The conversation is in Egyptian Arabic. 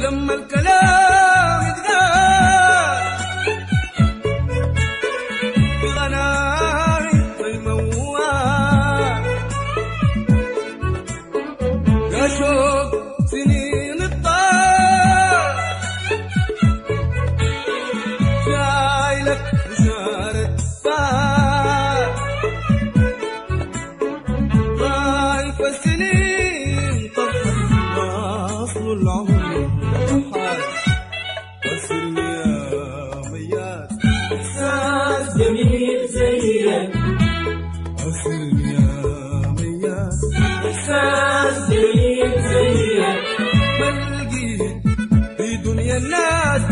لما الكلام يتقال بغناي الموال يا شوق سنين الطال شايلك بشارة فات ضايف السنين طفت واصل العمر طحال واسرني يا ميات إحساس جميل زيك اسرني يا ميات إحساس جميل زيك بلقي في دنيا الناس